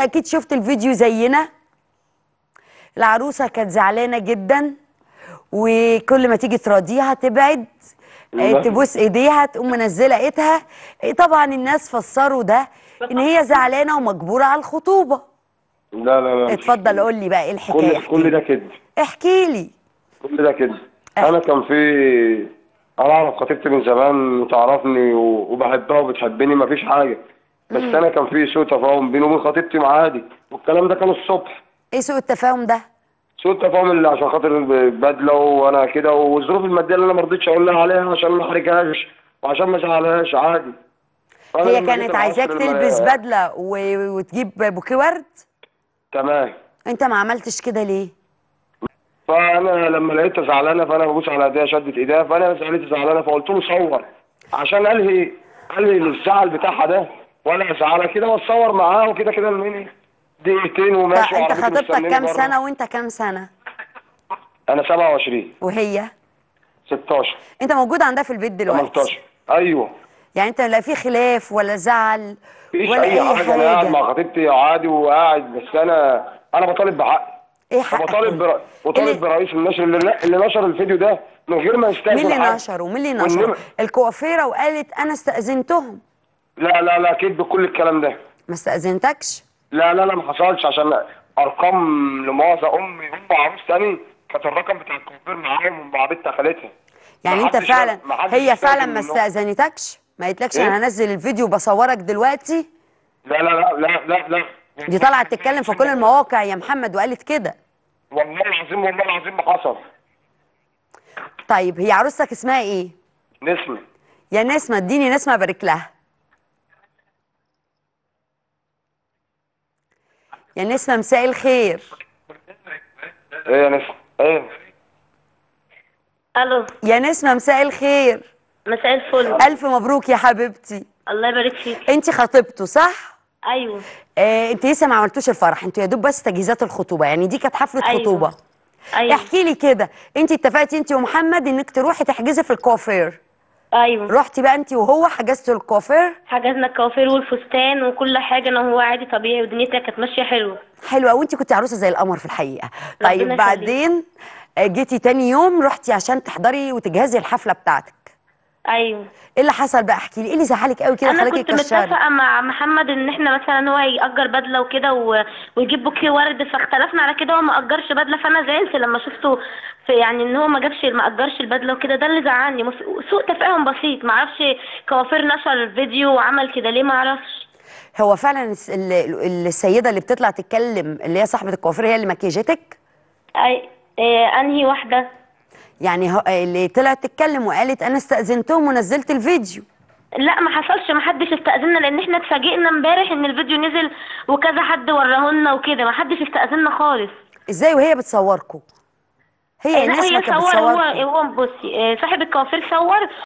اكيد شفت الفيديو زينا العروسه كانت زعلانه جدا وكل ما تيجي تراضيها تبعد آه، لا. تبوس ايديها تقوم منزله ايدها آه، طبعا الناس فسروا ده ان هي زعلانه ومجبوره على الخطوبه لا لا لا اتفضل قول لي بقى ايه الحكايه كل احكي كل لي. ده كده احكي لي كل ده كده اه. انا كان في انا اعرف خطيبتي من زمان وتعرفني و- وبحبها وبتحبني مفيش حاجه بس انا كان في سوء تفاهم بيني وبين خطيبتي عادي والكلام ده كان الصبح ايه سوء التفاهم ده سوء التفاهم اللي عشان خاطر البدله وانا كده والظروف الماديه اللي انا ما رضيتش اقول لها عليها عشان ما احرجهاش وعشان ما ازعلهاش عادي فأنا هي لما كانت جيت عايزاك العصر تلبس الم- بدله و... وتجيب بوكيه ورد تمام انت ما عملتش كده ليه فانا لما لقيتها زعلانه فانا ببص على ايديها شدت ايديها فانا لقيتها زعلانه فقلت له صور عشان الهي الهي الزعل بتاعها ده وانا ازعلها كده واتصور معاها وكده كده الميني دقيقتين طيب وماشي انت وعربيتي خطيبتك مستنيني كام بره. سنه وانت كام سنه انا 27 وهي 16 انت موجود عندها في البيت دلوقتي 18 ايوه يعني انت لا في خلاف ولا زعل مفيش ولا اي اي حاجه انا قاعد مع حاجه خطيبتي عادي وقاعد بس انا انا بطالب بحقي ايه حقك وبطالب بر... اللي- وطالب برئيس النشر اللي, اللي نشر الفيديو ده من غير ما يستاذن مين اللي حد. نشره ومين اللي والنم- نشره الكوافيره وقالت انا استاذنتهم لا لا لا كذب كل الكلام ده ما استاذنتكش لا لا لا ما حصلش عشان ارقام لمؤاخذه امي ام عروس تاني كانت الرقم بتاع الكمبيوتر معاهم مع بنت خالتها يعني ما انت حدش- فعلا ما حدش هي استأذن فعلا ما منهم. استاذنتكش ما قالتلكش ايه؟ انا هنزل الفيديو بصورك دلوقتي لا لا لا لا لا لا دي طلعت تتكلم في كل المواقع يا محمد وقالت كده والله العظيم والله العظيم ما حصل طيب هي عروستك اسمها ايه نسمة يا نسمة اديني نسمة ابارك لها يا نسمة مساء الخير ايه يا نسمة ايه الو يا نسمة مساء الخير مساء الفل ألف مبروك يا حبيبتي الله يبارك فيك انت خطيبته صح؟ ايوه آه انت لسه ما عملتوش الفرح انتوا يا دوب بس تجهيزات الخطوبة يعني دي كانت حفلة أيوة. خطوبة ايوه احكي لي كده انت اتفقتي انت ومحمد انك تروحي تحجزي في الكوافير ايوه رحتي بقى انت وهو حجزتوا الكوافير حجزنا الكوافير والفستان وكل حاجه انا وهو عادي طبيعي ودنيتها كانت ماشيه حلوه حلوه وانت كنت عروسه زي القمر في الحقيقه ربنا طيب يخليك. بعدين آه، جيتي تاني يوم رحتي عشان تحضري وتجهزي الحفله بتاعتك ايوه ايه اللي حصل بقى احكي لي ايه اللي زعلك قوي كده انا خلاكي كنت تكشري متفقه مع محمد ان احنا مثلا هو يأجر بدله وكده و... ويجيب بوكيه ورد فاختلفنا على كده هو ما اجرش بدله فانا زعلت لما شفته في يعني ان هو ما جابش ما اجرش البدله وكده ده اللي زعلني مس... سوء تفاهم بسيط ما اعرفش كوافير نشر الفيديو وعمل كده ليه ما اعرفش هو فعلا الس- ال- ال- السيده اللي بتطلع تتكلم اللي هي صاحبه الكوافير هي اللي مكيجتك اي إيه انهي واحده يعني هو اللي طلعت تتكلم وقالت انا استاذنتهم ونزلت الفيديو لا ما حصلش ما حدش استأذننا لان احنا اتفاجئنا امبارح ان الفيديو نزل وكذا حد وراهولنا وكده ما حدش استأذننا خالص ازاي وهي بتصوركم هي لا نسمه هي كانت صور هو بتصوركم هو بصي آه، صاحب الكوافير صور